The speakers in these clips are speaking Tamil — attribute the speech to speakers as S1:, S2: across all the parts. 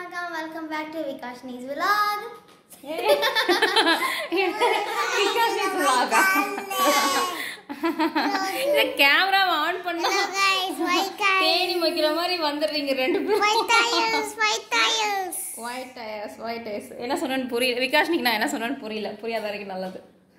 S1: வணக்கம் வெல்கம் பேக் டு விகாஷ்னிஸ் விலாக்
S2: இந்த கேமரா ஆன் பண்ணா தேடி வைக்கிற மாதிரி வந்துடுறீங்க ரெண்டு பேரும் ஒயிட் டயர்ஸ் ஒயிட் டயர்ஸ் என்ன சொன்னேன்னு புரியல விகாஷ்னிக்கு நான் என்ன சொன்னேன்னு புரியல புரியாத வரைக்கும் நல்லது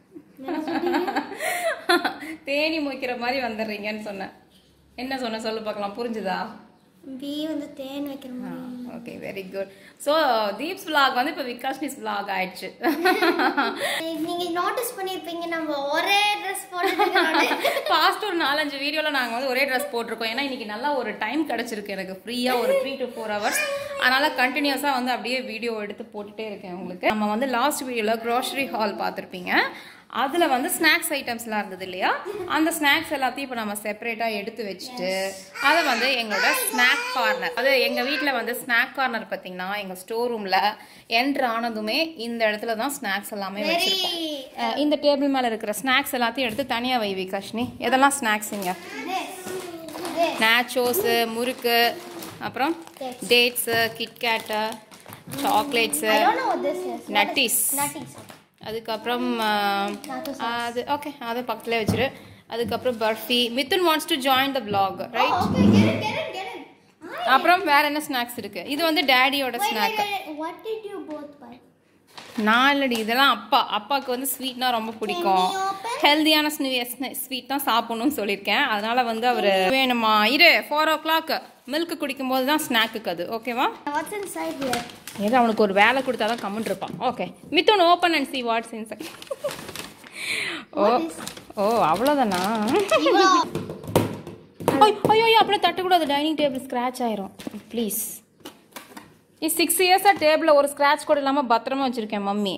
S2: தேனி மொய்க்கிற மாதிரி வந்துடுறீங்கன்னு சொன்னேன் என்ன சொன்ன சொல்லு பார்க்கலாம் புரிஞ்சுதா
S1: பி வந்து தேன் வைக்கிற மாதிரி
S2: okay very good so Deeps vlog வந்து இப்போ விகாஷ்னிஸ் vlog ஆயிடுச்சு
S1: நீங்க நோட்டீஸ் பண்ணிருப்பீங்க நம்ம ஒரே ட்ரெஸ் போட்டு
S2: பாஸ்ட் ஒரு நாலஞ்சு வீடியோவில் நாங்கள் வந்து ஒரே ட்ரெஸ் போட்டிருக்கோம் ஏன்னா இன்னைக்கு நல்லா ஒரு டைம் கிடச்சிருக்கு எனக்கு ஃப்ரீயாக ஒரு த்ரீ டு ஃபோர் ஹவர்ஸ் அதனால கண்டினியூஸாக வந்து அப்படியே வீடியோ எடுத்து போட்டுட்டே இருக்கேன் உங்களுக்கு நம்ம வந்து லாஸ்ட் வீடியோவில் க்ரோசரி ஹால் பார்த்துருப்பீங்க அதில் வந்து ஸ்நாக்ஸ் ஐட்டம்ஸ்லாம் இருந்தது இல்லையா அந்த ஸ்நாக்ஸ் எல்லாத்தையும் இப்போ நம்ம செப்பரேட்டாக எடுத்து வச்சுட்டு அதை வந்து எங்களோட ஸ்நாக் கார்னர் அது எங்கள் வீட்டில் வந்து ஸ்நாக் கார்னர் பார்த்தீங்கன்னா எங்கள் ஸ்டோர் ரூமில் என்ட்ரு ஆனதுமே இந்த இடத்துல தான் ஸ்நாக்ஸ் எல்லாமே வச்சுருக்கோம் அஹ் இந்த டேபிள் மேலே இருக்கிற ஸ்நாக்ஸ் எல்லாத்தையும் எடுத்து தனியாக வை விகாஷ்னி எதெல்லாம் ஸ்நாக்ஸுங்க நேச்சோஸு முறுக்கு அப்புறம் dates KitKat chocolates
S1: I don't know what this is.
S2: Nutties
S1: Nutties.
S2: அதுக்கப்புறம் அஹ், அது ஓகே அதை பக்கத்துலேயே வச்சிரு அதுக்கப்புறம் barfi Mithun wants to join the vlog right
S1: Okay, get it, get it, get it.
S2: அப்புறம் வேற என்ன ஸ்நாக்ஸ் இருக்கு இது வந்து டேடியோட
S1: Wait,
S2: snack
S1: wait, wait. What did you both buy?
S2: நான் இல்லடி இதெல்லாம் அப்பா அப்பாவுக்கு வந்து ஸ்வீட்னா ரொம்ப பிடிக்கும்
S1: Can we open?
S2: ஹெல்தியான ஸ்வீட் தான் சாப்பிடணும்னு சொல்லியிருக்கேன் அதனால வந்து அவர் வேணுமா இரு ஃபோர் ஓ கிளாக் மில்க் குடிக்கும் போது தான் ஸ்நாக்குக்கு அது ஓகேவா
S1: What's inside here?
S2: ஏதோ அவனுக்கு ஒரு வேலை கொடுத்தா தான் கம்முன்னு இருப்பான் okay Mithun open and see what's inside oh oh அவ்வளோதானா ஐயோ ஐயோ அப்படியே தட்டக்கூடாது டைனிங் டேபிள் ஸ்க்ராட்ச் ஆயிரும் ப்ளீஸ் இது சிக்ஸ் இயர்ஸாக டேபிளில் ஒரு ஸ்க்ராட்ச் கூட இல்லாமல் பத்திரமா வச்சுருக்கேன் மம்மி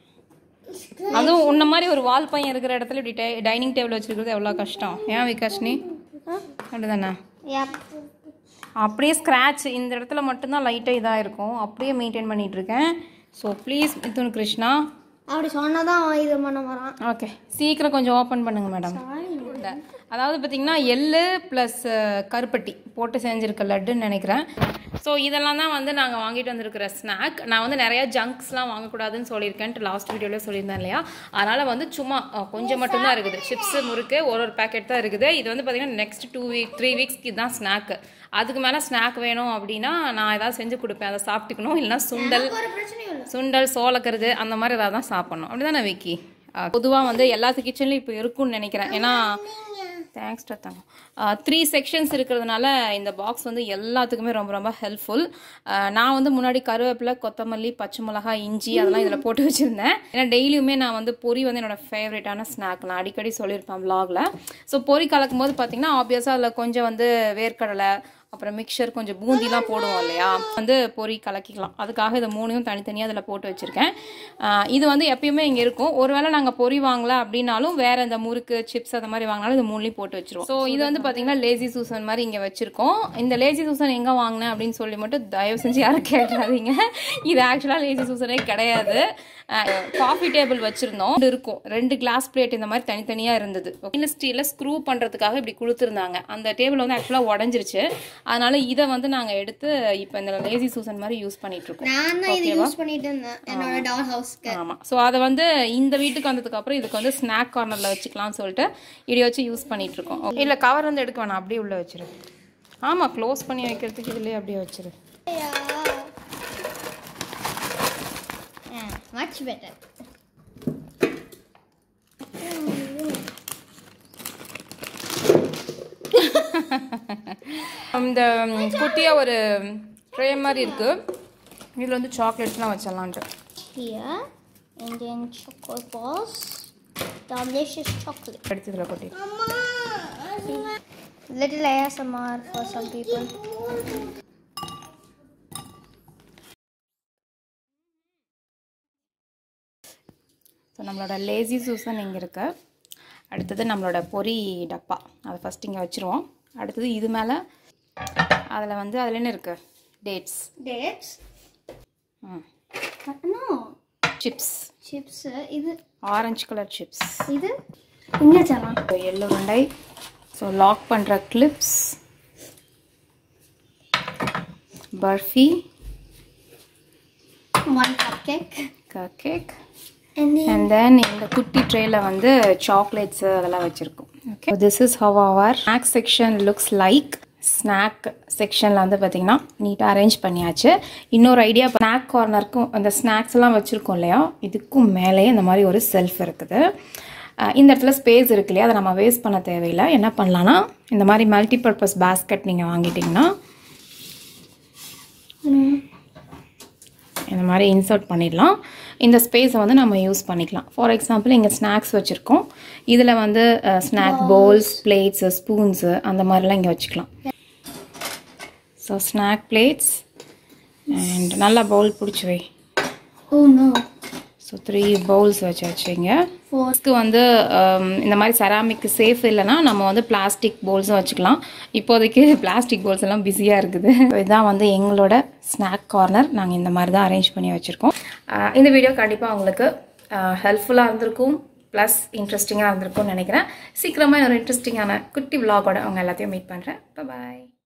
S2: அதுவும் உன்ன மாதிரி ஒரு வால் பையன் இருக்கிற இடத்துல இப்படி டைனிங் டேபிள் வச்சிருக்கிறது எவ்வளோ கஷ்டம் ஏன் விகாஷ்னி அப்படிதானே
S1: Yep.
S2: அப்படியே ஸ்க்ராட்ச் இந்த இடத்துல மட்டும்தான் லைட்டாக இதாக இருக்கும் அப்படியே மெயின்டைன் பண்ணிட்டு இருக்கேன் ஸோ ப்ளீஸ் மிதுன் கிருஷ்ணா
S1: அப்படி சொன்னதான் அவன் இது பண்ண வரான்
S2: ஓகே சீக்கிரம் கொஞ்சம் ஓப்பன் பண்ணுங்க மேடம் உருண்டை. அதாவது பார்த்தீங்கன்னா எள்ளு ப்ளஸ் கருப்பட்டி போட்டு செஞ்சுருக்க லட்டுன்னு நினைக்கிறேன் ஸோ இதெல்லாம் தான் வந்து நாங்கள் வாங்கிட்டு வந்திருக்கிற ஸ்நாக் நான் வந்து நிறைய ஜங்க்ஸ்லாம் வாங்கக்கூடாதுன்னு சொல்லியிருக்கேன்ட்டு லாஸ்ட் வீடியோவில் சொல்லியிருந்தேன் இல்லையா அதனால் வந்து சும்மா அஹ், கொஞ்சம் மட்டும்தான் இருக்குது சிப்ஸு முறுக்கு ஒரு ஒரு பேக்கெட் தான் இருக்குது இது வந்து பார்த்தீங்கன்னா நெக்ஸ்ட் டூ வீக் த்ரீ வீக்ஸ்க்கு தான் ஸ்நாக்கு அதுக்கு மேலே ஸ்நாக் வேணும் அப்படின்னா நான் ஏதாவது செஞ்சு கொடுப்பேன் அதை சாப்பிட்டுக்கணும் இல்லைன்னா சுண்டல்
S1: ஒரு பிரச்சனையும் இல்லை
S2: சுண்டல் சோளக்கருது அந்த மாதிரி ஏதாவது தான் சாப்பிடணும் அப்படிதானே விக்கி பொதுவாக வந்து எல்லாத்து கிச்சன்லையும் இப்போ இருக்கும்னு நினைக்கிறேன் ஏன்னா தேங்க்ஸ் தங்கம் த்ரீ செக்ஷன்ஸ் இருக்கிறதுனால இந்த பாக்ஸ் வந்து எல்லாத்துக்குமே ரொம்ப ரொம்ப ஹெல்ப்ஃபுல் நான் வந்து முன்னாடி கருவேப்பிலை கொத்தமல்லி பச்சை மிளகாய் இஞ்சி அதெல்லாம் இதில் போட்டு வச்சுருந்தேன் ஏன்னா டெய்லியுமே நான் வந்து பொரி வந்து என்னோட ஃபேவரட்டான ஸ்நாக் நான் அடிக்கடி சொல்லியிருப்பேன் vlogல ஸோ பொரி கலக்கும் போது பார்த்தீங்கன்னா ஆப்வியஸாக அதில் கொஞ்சம் வந்து வேர்க்கடலை அப்புறம் மிக்சர் கொஞ்சம் பூந்திலாம் போடுவோம் இல்லையா வந்து பொரி கலக்கிக்கலாம் அதுக்காக இதை மூணையும் தனித்தனியாக அதில் போட்டு வச்சுருக்கேன் ஆஹ் இது வந்து எப்பயுமே இங்கே இருக்கும் ஒருவேளை நாங்கள் பொரி வாங்கல அப்படின்னாலும் வேற இந்த முறுக்கு சிப்ஸ் அந்த மாதிரி வாங்கினாலும் இது மூணுலையும் போட்டு வச்சிருவோம் ஸோ இது வந்து பார்த்தீங்கன்னா லேசி சூசன் மாதிரி இங்கே வச்சிருக்கோம் இந்த லேசி சூசன் எங்கே வாங்கினேன் அப்படின்னு சொல்லி மட்டும் தயவு செஞ்சு யாரும் கேட்காதீங்க இது ஆக்சுவலாக லேசி சூசனே கிடையாது காஃபி டேபிள் வச்சிருந்தோம் இது இருக்கும் ரெண்டு கிளாஸ் பிளேட் இந்த மாதிரி தனித்தனியா இருந்தது ஸ்டீல ஸ்க்ரூ பண்றதுக்காக இப்படி கொடுத்துருந்தாங்க அந்த டேபிள் வந்து ஆக்சுவலா உடஞ்சிருச்சு அதனால இதை வந்து நாங்க எடுத்து இப்போ இந்த லேசி சூசன் மாதிரி யூஸ் பண்ணிட்டு இருக்கோம்
S1: நான் தான் இது யூஸ் பண்ணிட்டு இருந்தேன் என்னோட டால் ஹவுஸ்க்கு
S2: ஆமா ஸோ அதை வந்து இந்த வீட்டுக்கு வந்ததுக்கு அப்புறம் இதுக்கு வந்து ஸ்நாக் கார்னர்ல வச்சுக்கலாம்னு சொல்லிட்டு இப்படி வச்சு யூஸ் பண்ணிட்டு இருக்கோம் இல்ல கவர் வந்து எடுக்க வேணாம் அப்படியே உள்ள வச்சிரு ஆமா க்ளோஸ் பண்ணி வைக்கிறதுக்கு இதுலயே அப்படியே வச்சிரு
S1: மச் பெட்டர்
S2: இந்த குட்டியா ஒரு ட்ரே மாதிரி இருக்கு இதுல வந்து சாக்லேட்ஸ்லாம் வச்சிடலான்ட்டு
S1: Here, Indian chocolate balls, delicious chocolate.
S2: எடுத்து இதில் கொட்டி
S1: Little ASMR for some people.
S2: So நம்மளோட லேசி சூசன் இங்கே இருக்கு அடுத்தது நம்மளோட பொரி டப்பா அதை ஃபஸ்ட் இங்கே வச்சுருவோம் அடுத்தது இது மேலே அதில் வந்து அதில் என்ன இருக்கு dates
S1: Dates?
S2: Hmm
S1: No.
S2: Chips
S1: Chips. இது
S2: ஆரஞ்சு கலர் சிப்ஸ்
S1: இது இங்கே வச்சலாம்
S2: எள்ளு உருண்டை ஸோ லாக் பண்ணுற clips barfi
S1: one cupcake.
S2: Cake
S1: And then
S2: and then இந்த குட்டி ட்ரேல வந்து சாக்லேட்ஸ் அதெல்லாம் வச்சுருக்கோம் okay this is how our snack section looks like snack செக்ஷனில் வந்து பார்த்திங்கன்னா நீட்டாக அரேஞ்ச் பண்ணியாச்சு இன்னொரு ஐடியா ஸ்நாக் கார்னருக்கும் அந்த ஸ்நாக்ஸ் எல்லாம் வச்சுருக்கோம் இல்லையா இதுக்கும் மேலேயே இந்த மாதிரி ஒரு செல்ஃப் இருக்குது அஹ் இந்த இடத்துல ஸ்பேஸ் இருக்கு இல்லையா அதை நம்ம வேஸ்ட் பண்ண தேவையில்லை என்ன பண்ணலான்னா இந்த மாதிரி மல்டி பர்பஸ் பேஸ்கெட் நீங்கள் வாங்கிட்டிங்கன்னா இந்த மாதிரி இன்சர்ட் பண்ணிடலாம் இந்த ஸ்பேஸை வந்து நம்ம யூஸ் பண்ணிக்கலாம் ஃபார் எக்ஸாம்பிள் இங்கே ஸ்நாக்ஸ் வச்சுருக்கோம் இதில் வந்து ஸ்நாக் பவுல்ஸ் பிளேட்ஸு ஸ்பூன்ஸு அந்த மாதிரிலாம் இங்கே வச்சுக்கலாம் ஸோ ஸ்நாக் பிளேட்ஸ் அண்ட் நல்லா பவுல் பிடிச்சி வை
S1: oh no,
S2: so three bowls வச்சாச்சு இங்கே
S1: four.
S2: இதுக்கு வந்து ஹம், இந்த மாதிரி செராமிக் சேஃப் இல்லைன்னா நம்ம வந்து பிளாஸ்டிக் பவுல்ஸும் வச்சுக்கலாம் இப்போதைக்கு பிளாஸ்டிக் பவுல்ஸ் எல்லாம் பிஸியாக இருக்குது இதுதான் வந்து எங்களோட ஸ்நாக் கார்னர் நாங்கள் இந்த மாதிரி தான் அரேஞ்ச் பண்ணி வச்சுருக்கோம் அஹ், இந்த வீடியோ கண்டிப்பாக உங்களுக்கு ஹெல்ப்ஃபுல்லாக இருந்திருக்கும் ப்ளஸ் இன்ட்ரெஸ்டிங்காக இருந்திருக்கும்னு நினைக்கிறேன் சீக்கிரமாக ஒரு இன்ட்ரெஸ்டிங்கான குட்டி விலாகோட அவங்க எல்லாத்தையும் மீட் பண்ணுறேன் பாய்